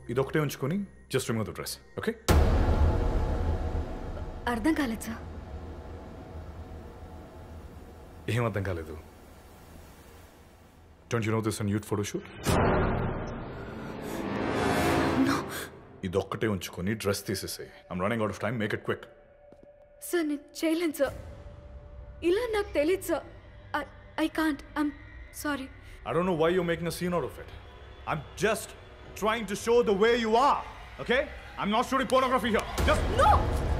ఇది ఒకటే ఉంచుకొని just remove the dress okay అర్థం కాలేదు సార్ ఏం అర్థం కాలేదు don't you know this an youth photo shoot ఇది ఒక్కటే ఉంచుకొని డ్రెస్ తీసేసాయి I'm running out of time make it quick sir నేను చేయలేను సార్ ఇలా నాకు తెలియదు sir I can't I'm sorry I don't know why you're making a scene out of it. I'm just trying to show the way you are. Okay? I'm not shooting pornography here. Just No!